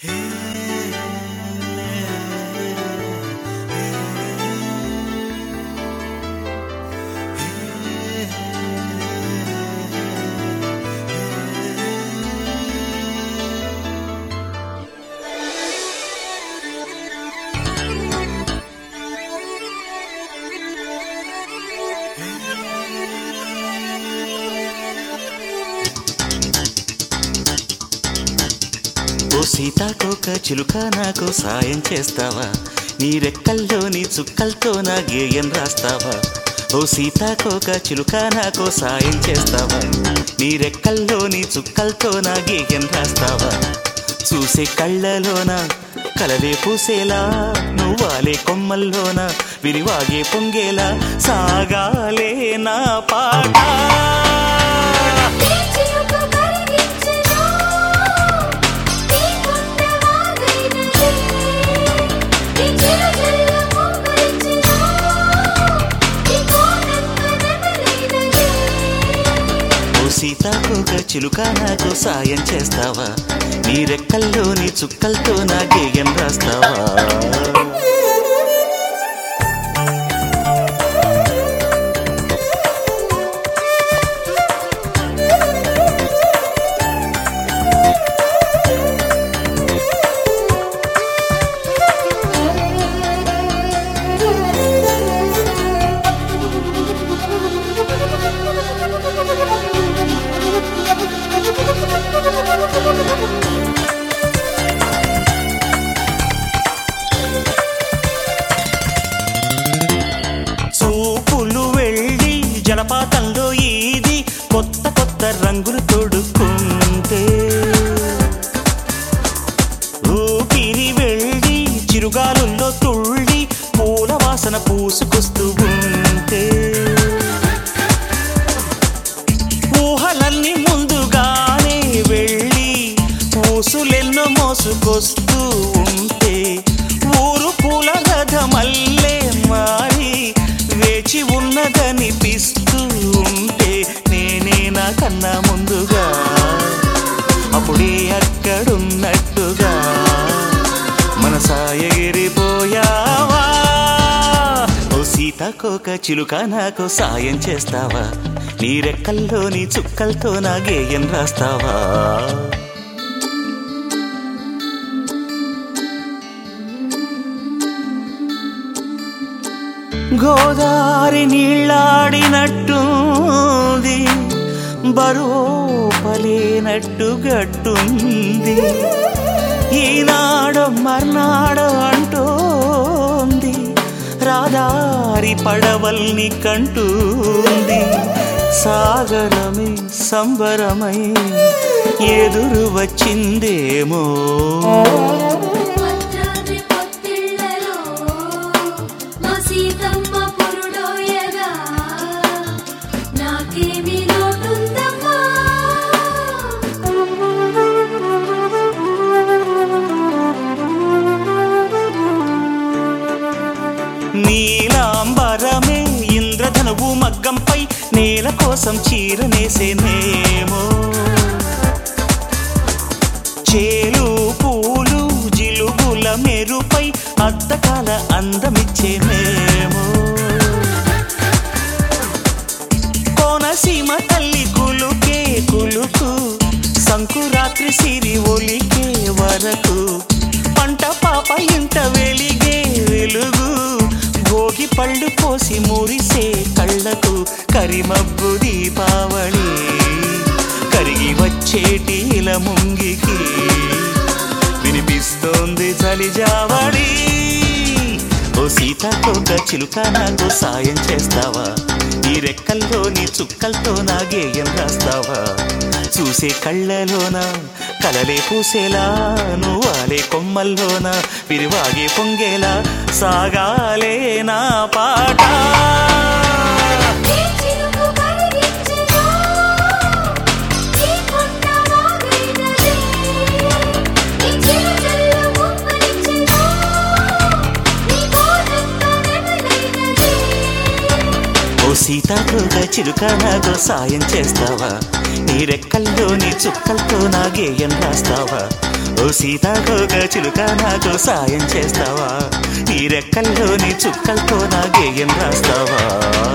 ఓ సీతాకోక చిలుక నాకు సాయం చేస్తావా నీ రెక్కల్లోని చుక్కలతో నా గేయం రాస్తావా ఓ సీతాకోక చిలుక నాకు సాయం చేస్తావా నీ రెక్కల్లోని చుక్కలతో నా గేయం రాస్తావా చూసే కళ్ళలోన కలవే పూసేలా నువ్వాలే కొమ్మల్లోన విరివాగే పొంగేలా సాగాలే నా పాట చిలుక కరిగించెను నీ గుండె వాగైనది నీ చిరుజల్లు మోకరించెను నీ కోనెంత నెమలైనది ఓ సీతాకోక చిలుక నాకు సాయం చేస్తావా నీ రెక్కల్లోని చుక్కలతో నా గేయం రాస్తావా చూపులు వెళ్ళి జలపాతంలో ఈది కొత్త కొత్త రంగులు తోడుకుంటే ఊపిరి వెళ్ళి చిరుగాలుల్లో తుళ్ళి పూల వాసన పూసుకొస్తూ ఉంటే ఊహలన్నీ ముందుగానే వెళ్ళి పూసులెన్నో మోసుకొస్తూ ఉంటే ఊరు పూల రథమల్లే మారి వేచి ఉన్నదనిపిస్తూ ఉంటే నేనే నా కన్నా ముందుగా అప్పుడే అక్కడున్నట్టుగా మనసా ఎగిరిపోయావా ఓ సీతాకోక చిలుక నాకు సాయం చేస్తావా నీ రెక్కల్లోని చుక్కలతో నా గేయం రాస్తావా గోదారి నీళ్ళాడినట్టుంది బరువోపలేనట్టు గట్టుంది ఈనాడు మర్నాడు అంటోంది రాదారి పడవల్ని కంటుంది సాగరమే సంబరమై ఎదురు వచ్చిందేమో భద్రాద్రి పొత్తిళ్లలో మా సీతమ్మ పురుడోయగా నాకేమి లోటుందమ్మా నీలాంబరమే ఇంద్రధనువు మగ్గంపై నేల కోసం చీరనేసేనేమో చేలు పూలు జిలుగుల మెరుపై అద్దకాల అందమిచ్చేనేమో కోనసీమ తల్లి కులుకే కులుకు సంకురాత్రి సిరి ఒలికే వరకు పంట పాప ఇంట వెలిగే వెలుగు భోగి పళ్ళు పోసి మురిసే కళ్ళకు కరిమబ్బు దీపావళి కరిగి వచ్చేటి ఇలా ముంగికి వినిపిస్తోంది చలిజావడి ఓ సీతాకోక చిలుక నాకు సాయం చేస్తావా ఈ రెక్కల్లోని చుక్కలతో నా గేయం రాస్తావా చూసే కళ్ళలోన కలలే పూసేలా నువ్వాలే కొమ్మల్లోన విరివాగే పొంగేలా సాగాలే నా పాట నీ చిలుక కరిగించెను నీ గుండె వాగైనది నీ చిరుజల్లు మోకరించెను నీ కోనెంత నెమలైనది ఓ సీతాకోక చిలుక నాతో సాయం చేస్తావా నీ రెక్కల్లో నీ చుక్కలతో నా గేయం రాస్తావా ఓ సీతాకోక చిలుక నాతో సాయం చేస్తావా నీ రెక్కల్లో నీ చుక్కలతో నా గేయం రాస్తావా